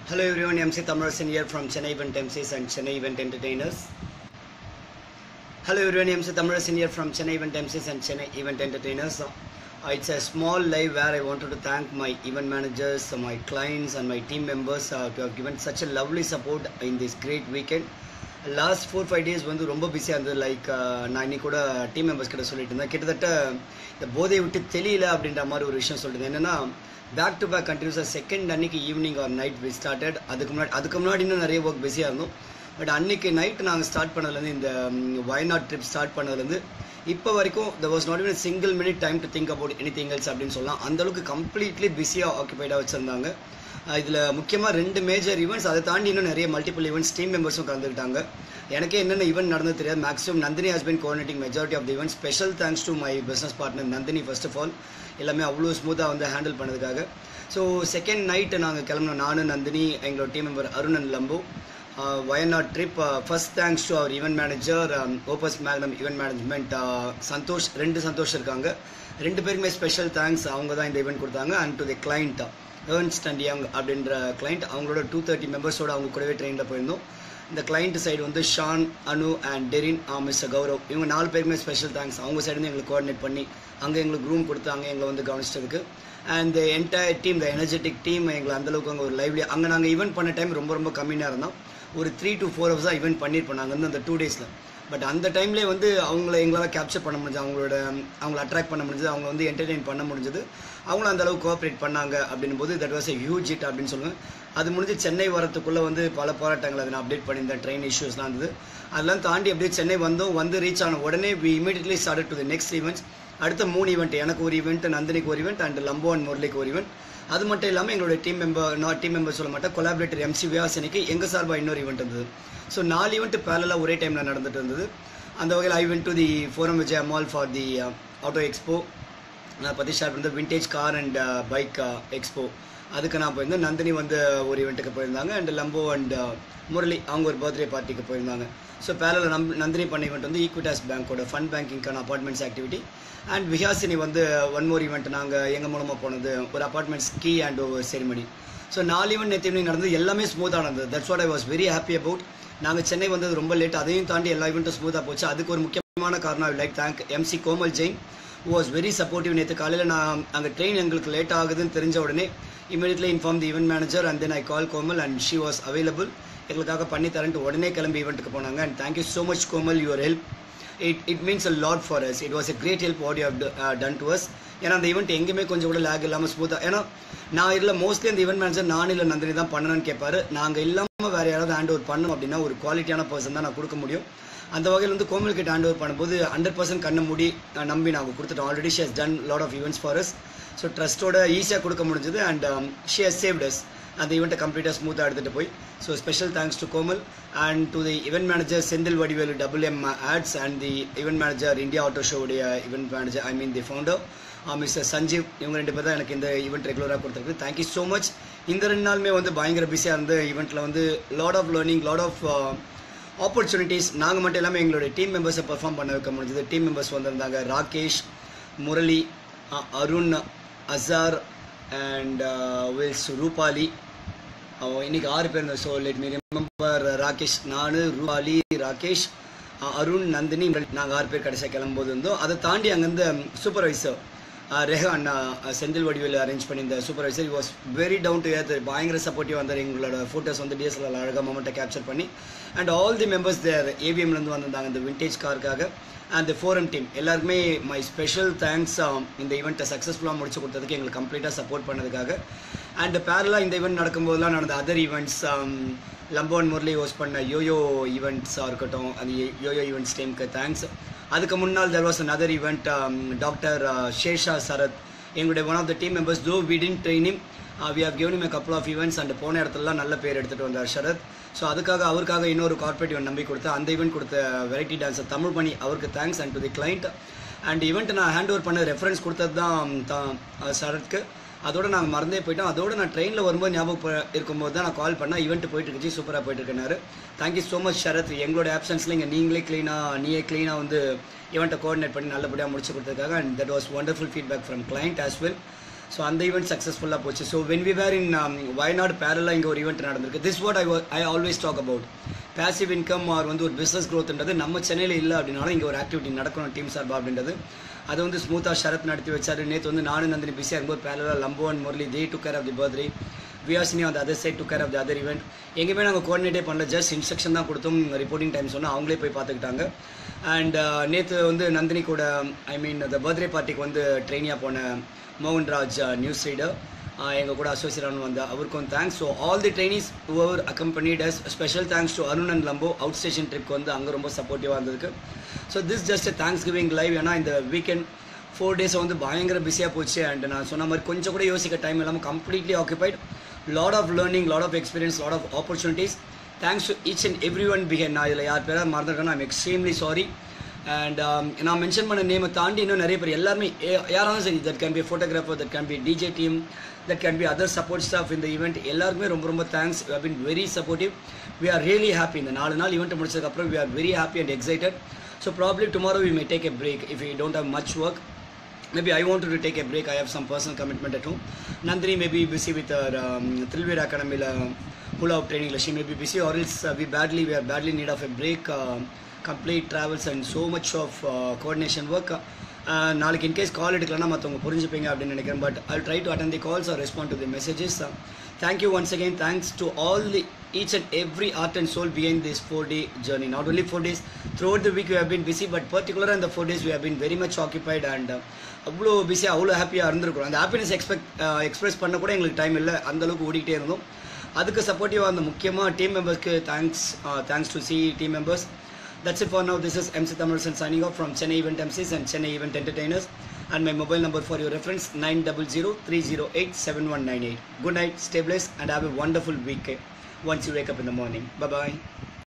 Hello everyone, MC Thamarasan here from Chennai Event MCs and Chennai Event Entertainers. Hello everyone, MC Thamarasan here from Chennai Event MCs and Chennai Event Entertainers. Uh, it's a small live where I wanted to thank my event managers, uh, my clients and my team members uh, to have given such a lovely support in this great weekend. Last four five days வந்து ரொம்ப பிஸியாக இருந்தது like நான் இன்னைக்கு கூட team members கிட்ட சொல்லிட்டு இருந்தேன் கிட்டத்தட்ட இந்த போதையை விட்டு தெரியல அப்படின்ற மாதிரி ஒரு விஷயம் சொல்லிட்டு என்னன்னா பேக் டு பேக் கண்டினியூஸாக செகண்ட் அன்னைக்கு evening or night we started அதுக்கு முன்னாடி அதுக்கு முன்னாடி இன்னும் நிறைய ஒர்க் பிஸியாக இருந்தோம் பட் அன்னைக்கு நைட் நாங்கள் ஸ்டார்ட் பண்ணதுலேருந்து இந்த வயநாட் ட்ரிப் ஸ்டார்ட் பண்ணதுலேருந்து இப்போ வரைக்கும் there was not even single minute time to think about any thing else அப்படின்னு சொல்லலாம் அந்தளவுக்கு கம்ப்ளீட்லி பிஸியாக ஆக்குபைடாக வச்சுருந்தாங்க இதில் முக்கியமாக ரெண்டு மேஜர் ஈவெண்ட்ஸ் அதை தாண்டி இன்னும் நிறைய மல்டிபிள் ஈவெண்ட்ஸ் டீம் மெம்பர்ஸும் கலந்துக்கிட்டாங்க எனக்கே என்னென்ன ஈவெண்ட் நடந்தது தெரியாது maximum Nandini has been coordinating majority of the event special thanks to my business partner Nandini first of all எல்லாமே அவ்வளோ ஸ்மூத்தாக வந்து ஹேண்டில் பண்ணதுக்காக ஸோ செகண்ட் நைட்டு நாங்கள் கிளம்பினோம் நானும் நந்தினி எங்களோட team member Arun and Lambu Wayanad trip first thanks to our event manager Opus Magnum event management Santosh ரெண்டு சந்தோஷ் இருக்காங்க ரெண்டு பேருக்குமே ஸ்பெஷல் தேங்க்ஸ் அவங்க தான் இந்த ஈவெண்ட் கொடுத்தாங்க and to the client Ernst and Young அப்படின்ற கிளைண்ட் அவங்களோட டூ தேர்ட்டி மெம்பர்ஸோட அவங்க கூடவே ட்ரெயினில் போயிருந்தோம் இந்த கிளைண்ட் சைடு வந்து ஷான் அனு அண்ட் டெரின் மிஸ்டர் கௌரவ் இவங்க நாலு பேருக்குமே ஸ்பெஷல் தேங்க்ஸ் அவங்க சைடு எங்களுக்கு கோஆர்டினேட் பண்ணி அங்கே எங்களுக்கு ரூம் கொடுத்து அங்கே எங்களை வந்து கவனிச்சதுக்கு and the entire team the energetic team எங்களை அந்தளவுக்கு அங்கே ஒரு லைவ்லி அங்கே நாங்கள் ஈவெண்ட் பண்ண டைம் ரொம்ப ரொம்ப கம்மியாக இருந்தோம் ஒரு த்ரீ டு ஃபோர் ஹவர்ஸ் தான் ஈவெண்ட் பண்ணியிருப்போம் நாங்கள் வந்து அந்த டூ டேஸில் பட் அந்த டைம்லேயே வந்து அவங்கள எங்களால் கேப்சர் பண்ண முடிஞ்சது அவங்களோட அவங்கள அட்ராக்ட் பண்ண முடிஞ்சது அவங்க வந்து என்டர்டெயின் பண்ண முடிஞ்சது அவங்களும் அந்த அளவுக்கு கோஆப்ரேட் பண்ணாங்க அப்படின்னும் போது that was a huge hit அப்படின்னு சொல்லுவேன் அது முடிஞ்சு சென்னை வரத்துக்குள்ளே வந்து பல போராட்டங்கள் அதை நான் அப்டேட் பண்ணியிருந்தேன் ட்ரெயின் இஷ்யூஸ்லாம் இருந்தது அதெல்லாம் தாண்டி அப்படியே சென்னை வந்தோம் வந்து ரீச் ஆன உடனே we immediately start to the next events அடுத்த மூணு ஈவெண்ட் எனக்கு ஒரு ஈவெண்ட் நந்தினிக்கு ஒரு ஈவெண்ட் அண்ட் லம்போ அண்ட் முரளிக்கு ஒரு ஈவெண்ட் அது மட்டும் இல்லாமல் எங்களுடைய டீம் மெம்பர் நான் டீம் மெம்பர் சொல்ல மாட்டேன் கொலாபரேட்டர் எம்சி வியாசனிக்கு எங்கள் சார்பாக இன்னொரு ஈவெண்ட் இருந்தது ஸோ நாலு ஈவெண்ட் பேரலாக ஒரே டைமில் நடந்துட்டு இருந்தது அந்த வகையில் I went to the Forum Vijay mall for the auto expo நான் பற்றி ஷேர் பண்ணது vintage car and bike expo அதுக்கு நான் போயிருந்தேன் நந்தினி வந்து ஒரு ஈவெண்ட்டுக்கு போயிருந்தாங்க அண்ட் லம்போ அண்ட் முரளி அவங்க ஒரு பர்த்டே பார்ட்டிக்கு போயிருந்தாங்க ஸோ பேரல நம் நந்தினி பண்ண ஈவெண்ட் வந்து ஈக்விட்டாஸ் பேங்க்கோட ஃபண்ட் பேங்கிங்கான அப்பார்ட்மெண்ட்ஸ் ஆக்டிவிட்டி அண்ட் விஹாசினி வந்து ஒன் மோர் ஈவெண்ட் நாங்கள் எங்கள் மூலமாக போனது ஒரு apartments key hand over ceremony so நாலு ஈவெண்ட் நேற்று ஈவினிங் நடந்தது எல்லாமே ஸ்மூத்தாக நடந்தது that's what I was very happy about நாங்கள் சென்னை வந்தது ரொம்ப லேட் அதையும் தாண்டி எல்லா ஈவெண்ட்டும் ஸ்மூத்தாக போச்சு அதுக்கு ஒரு முக்கியமான காரணம் I like thank MC Komal Jain was very supportive நேற்று காலையில் நான் அங்கே ட்ரெயின் எங்களுக்கு லேட் ஆகுதுன்னு தெரிஞ்ச உடனே immediately inform the event manager and then I call Komal and she was available எங்களுக்காக பண்ணி தரேன்ட்டு உடனே கிளம்பி ஈவெண்ட்டுக்கு போனாங்க அண்ட் thank you so much Komal your help it it means a lot for us it was a great help what you have done to us ஏன்னா அந்த ஈவெண்ட் எங்கேயுமே கொஞ்சம் கூட லேக் இல்லாமல் ஸ்மூத்தாக ஏன்னா நான் இல்லை மோஸ்ட்லி அந்த ஈவெண்ட் மேனேஜர் நான் இல்லை நந்தினி தான் பண்ணணும்னு கேட்பாரு நாங்கள் இல்லாமல் வேறு யாராவது ஹேண்ட் ஓவர் பண்ணணும் அப்படின்னா ஒரு குவாலிட்டியான பர்சன் தான் நான் கொடுக்க முடியும் அந்த வகையில் வந்து கோமல் கிட்ட ஹேண்ட் ஓவர் பண்ணும்போது ஹண்ட்ரட் பர்சன்ட் கண்ணை மூடி நம்பி நாங்கள் கொடுத்துட்டோம் already she has done lot of events for us so ட்ரஸ்ட்டோட ஈஸியாக கொடுக்க முடிஞ்சது and she has saved us அந்த ஈவெண்ட்டை கம்ப்ளீட்டாக ஸ்மூத்தாக எடுத்துகிட்டு போய் so special thanks to Komal and to the event manager Senthil Vadivelu double M ads and the event manager India auto ஷோவுடைய event manager I mean the founder mister Sanjeev இவங்க ரெண்டு பேர் தான் எனக்கு இந்த ஈவெண்ட் ரெகுலராக கொடுத்துருக்கு தேங்க்யூ ஸோ மச் இந்த ரெண்டு நாளுமே வந்து பயங்கர பிஸியாக இருந்து ஈவெண்ட்டில் வந்து lot of learning lot of opportunities நாங்கள் மட்டும் இல்லாமல் எங்களுடைய டீம் மெம்பர்ஸை பர்ஃபார்ம் பண்ண வைக்க முடிஞ்சது டீம் மெம்பர்ஸ் வந்திருந்தாங்க ராகேஷ் முரளி அருண் அசார் அண்ட் வில்ஸ் ரூபாலி இன்னைக்கு ஆறு பேர் so let me remember Rakesh நான் ரூபாலி ராகேஷ் அருண் நந்தினி நாங்கள் ஆறு பேர் கடைசியாக கிளம்பும்போது இருந்தோம் அதை தாண்டி அங்கேருந்து சூப்பர்வைசர் ரெஹான் செந்தில் வடிவில் அரேஞ்ச் பண்ணியிருந்த supervisor was very down to earth பயங்கர சப்போர்ட்டிவ் வந்தார் எங்களோட ஃபோட்டோஸ் வந்து டிஎஸ்எல்ஆர் அழகாக மொமெண்ட்டை கேப்சர் பண்ணி and all the members there ஏவிஎம்லேருந்து வந்திருந்தாங்க இந்த விண்டேஜ் காருக்காக அண்ட் ஃபோரம் டீம் எல்லாருக்குமே மை ஸ்பெஷல் தேங்க்ஸ் இந்த ஈவெண்ட்டை சக்ஸஸ்ஃபுல்லாக முடிச்சு கொடுத்ததுக்கு எங்களுக்கு கம்ப்ளீட்டாக சப்போர்ட் பண்ணதுக்காக அண்ட் பேரலாக இந்த ஈவெண்ட் நடக்கும்போதெல்லாம் நடந்த அதர் ஈவெண்ட்ஸ் லம்போன் முரளி ஹோஸ்ட் பண்ண யோயோ ஈவெண்ட்ஸாக இருக்கட்டும் அந்த யோயோ ஈவெண்ட்ஸ் டீமுக்கு தேங்க்ஸ் அதுக்கு முன்னால் there was another event doctor Shesha Sarath எங்களுடைய one of the team members though we did training we have given him couple of events and போன இடத்துலலாம் நல்ல பேர் எடுத்துகிட்டு வந்தார் சரத் ஸோ அதுக்காக அவருக்காக இன்னொரு கார்பரேட் ஈவெண்ட் நம்பி கொடுத்து அந்த ஈவெண்ட் கொடுத்த வெரைட்டி டான்ஸர் தமிழ் பண்ணி அவருக்கு thanks and to the client and event நான் ஹேண்ட் ஓவர் பண்ண ரெஃபரன்ஸ் கொடுத்தது தான் சரத்க்கு அதோட நாங்கள் மறந்தே போயிட்டோம் அதோட நான் ட்ரெயினில் வரும்போது ஞாபகம் இருக்கும்போது தான் நான் கால் பண்ணால் ஈவெண்ட் போயிட்டு இருந்துச்சு சூப்பராக போயிட்டு இருக்கேனாரு தேங்க்யூ ஸோ மச் சரத் எங்களோட ஆப்ஷன்ஸில் இங்கே நீங்களே க்ளீனாக நீயே க்ளீனாக வந்து ஈவெண்ட்டை கோஆர்டினேட் பண்ணி நல்லபடியாக முடிச்சு கொடுத்ததுக்காக and that was wonderful feedback from client as well so அந்த ஈவெண்ட் சக்ஸஸ்ஃபுல்லாக போச்சு so when we were in Wayanad பேரலாக இங்கே ஒரு ஈவெண்ட் நடந்திருக்கு this what I I always talk about passive income or வந்து ஒரு பிஸ்னஸ் க்ரோத்ன்றது நம்ம சென்னையில் இல்லை அப்படின்னாலும் இங்கே ஒரு ஆக்டிவிட்டி நடக்கணும் டீம் சார்பா அப்படின்றது அது வந்து ஸ்மூத்தாக ஷரத் நடத்தி வச்சாரு நேற்று வந்து நானும் நந்தினி பிஸியாக இருக்கும்போது பேரலாக Lambo and Murali they took care of the birthday Vyasini அந்த other side took care of the other event எங்கேயுமே நாங்கள் கோஆர்டினேட்டே பண்ணல ஜஸ்ட் இன்ஸ்ட்ரக்ஷன் தான் கொடுத்தோம் ரிப்போர்ட்டிங் டைம் சொன்னால் அவங்களே போய் பார்த்துக்கிட்டாங்க அண்ட் நேற்று வந்து நந்தினி கூட ஐ மீன் அந்த பர்த்டே பார்ட்டிக்கு வந்து ட்ரெயினியாக போன மோகன்ராஜ் நியூஸ் ரீடர் எங்கள் கூட அசோசியேட் வந்த அவருக்கும் thanks so all the trainees over accompanied us special thanks to Arun and Lambo outstation ட்ரிப்க்கு வந்து அங்கே ரொம்ப சப்போர்ட்டிவாக இருந்ததுக்கு so this just thanksgiving live ஏன்னா இந்த வீக்கெண்ட் ஃபோர் டேஸ் வந்து பயங்கர பிஸியாக போச்சு அண்ட் நான் சொன்ன மாதிரி கொஞ்சம் கூட யோசிக்க டைம் இல்லாமல் completely occupied lot of learning lot of experience lot of opportunities thanks to each and everyone behind நான் இதில் யார் பேராக மறந்துருக்கேன் ஐம் எக்ஸ்ட்ரீம்லி சாரி அண்ட் நான் மென்ஷன் பண்ண நேமை தாண்டி இன்னும் நிறைய பேர் எல்லாருமே யாராலும் சரி that can be photographer that can be DJ team that can be other support staff இந்த ஈவெண்ட் எல்லாருக்குமே ரொம்ப ரொம்ப thanks we been very supportive we are really happy இந்த நாலு நாள் ஈவெண்ட் முடிச்சதுக்கப்புறம் we are very happy and excited so probably tomorrow we may take a break if you don't have much work maybe I wanted to take a break. I have some personal commitment at home. Nandini may be busy with her um, Trilvir Academy uh, hula hoop training. She may be busy, or else uh, we badly we are badly in need of a break. Uh, complete travels and so much of uh, coordination work. Uh, நாளைக்கு in case call எடுக்கலன்னா மற்றவங்க புரிஞ்சுப்பீங்க அப்படின்னு நினைக்கிறேன் but I try to attend the calls or respond to the messages thank you once again thanks to all the each and every art and soul behind this four day journey. Not only four days, throughout the week we have been busy, but particular in the four days we have been very much occupied and uh, அவ்வளோ பிஸியாக அவ்வளோ ஹாப்பியாக இருந்திருக்கிறோம் அந்த happiness expect express பண்ண கூட எங்களுக்கு time இல்லை அந்தளவுக்கு ஓடிக்கிட்டே இருந்தோம் அதுக்கு சப்போர்ட்டிவாக அந்த முக்கியமாக டீம் மெம்பர்ஸ்க்கு thanks thanks to C team members That's it for now. This is MC Thamarasan signing off from Chennai Event MCs and Chennai Event Entertainers. And my mobile number for your reference 900-308-7198. Good night, stay blessed, and have a wonderful week once you wake up in the morning. Bye bye.